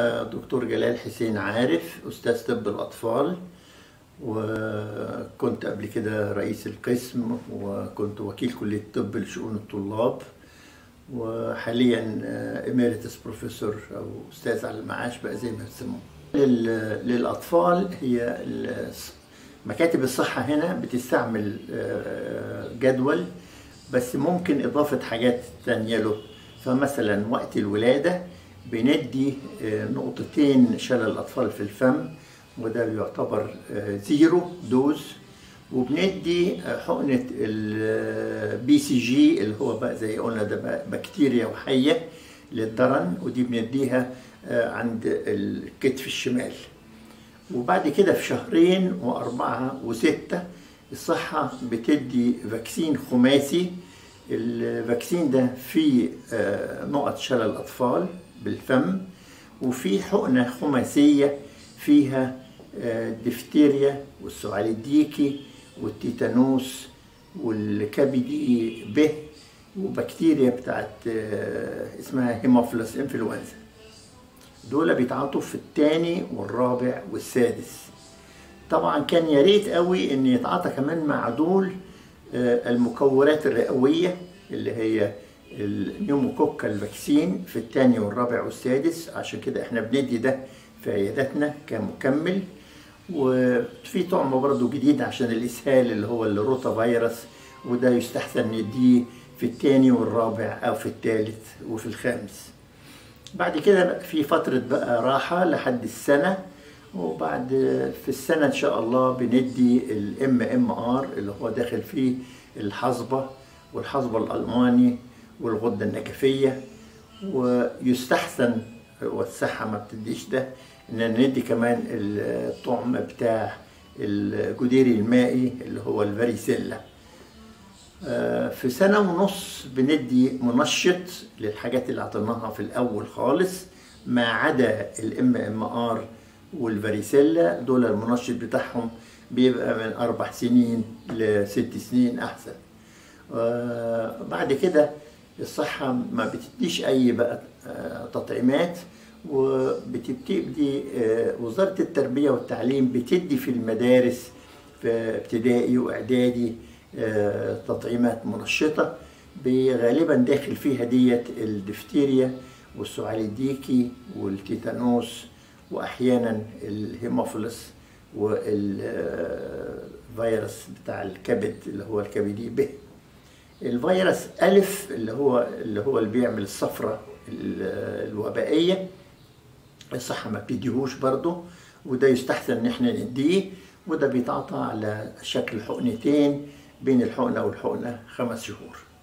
أنا دكتور جلال حسين عارف أستاذ طب الأطفال وكنت قبل كده رئيس القسم وكنت وكيل كلية طب لشؤون الطلاب وحاليا إميريتس بروفيسور أو أستاذ على المعاش بقى زي ما بيسموه لل- للأطفال هي ال- مكاتب الصحة هنا بتستعمل آه، جدول بس ممكن إضافة حاجات تانية له فمثلا وقت الولادة بندي آه، نقطتين شلل الأطفال في الفم وده يعتبر آه، زيرو دوز وبندي آه، حقنة البي سي جي اللي هو بقى زي قلنا ده بقى بكتيريا وحية للدرن ودي بنديها آه، عند الكتف الشمال وبعد كده في شهرين وأربعة وستة الصحة بتدي فاكسين خماسي الفاكسين ده فيه آه، نقط شلل الأطفال بالفم وفي حقنة خماسية فيها آه، الدفتيريا والسعال الديكي والتيتانوس والكبدي ب وبكتيريا بتاعت آه، اسمها هيموفيلوس انفلونزا دول بيتعاطوا في الثاني والرابع والسادس طبعا كان يا ريت قوي ان يتعاطى كمان مع دول آه، المكورات الرئويه اللي هي النيوموكوكال فاكسين في الثاني والرابع والسادس عشان كده احنا بندي ده في عياداتنا كمكمل وفي طعم برضه جديد عشان الاسهال اللي هو الروتا فيروس وده يستحسن نديه في الثاني والرابع او في الثالث وفي الخامس بعد كده بقى في فترة بقى راحة لحد السنة وبعد في السنة إن شاء الله بندي الام ام ار اللي هو داخل فيه الحصبة والحصبة الألماني والغدة النكفية ويستحسن والصحة ما بتديش ده إن ندي كمان الطعم بتاع الجديري المائي اللي هو الفاريسيلا آه، في سنة ونص بندي منشط للحاجات اللي عطيناها في الأول خالص ما عدا الام ام ار والفاريسيلا دول المنشط بتاعهم بيبقى من أربع سنين لست سنين أحسن آه، بعد كده الصحة ما بتديش أي بقى آه، تطعيمات وبتبتدي آه، وزارة التربية والتعليم بتدي في المدارس في ابتدائي وإعدادي آه، تطعيمات منشطة غالبا داخل فيها ديت الدفتيريا والسعال الديكي والتيتانوس وأحيانا الهيموفيلس والفيروس بتاع الكبد اللي هو الكبدي ب الفيروس ألف اللي هو اللي هو اللي بيعمل الصفرة ال- الوبائية الصحة ما بتديهوش برضه وده يستحسن ان احنا نديه وده بيتعاطى على شكل حقنتين بين الحقنة والحقنة خمس شهور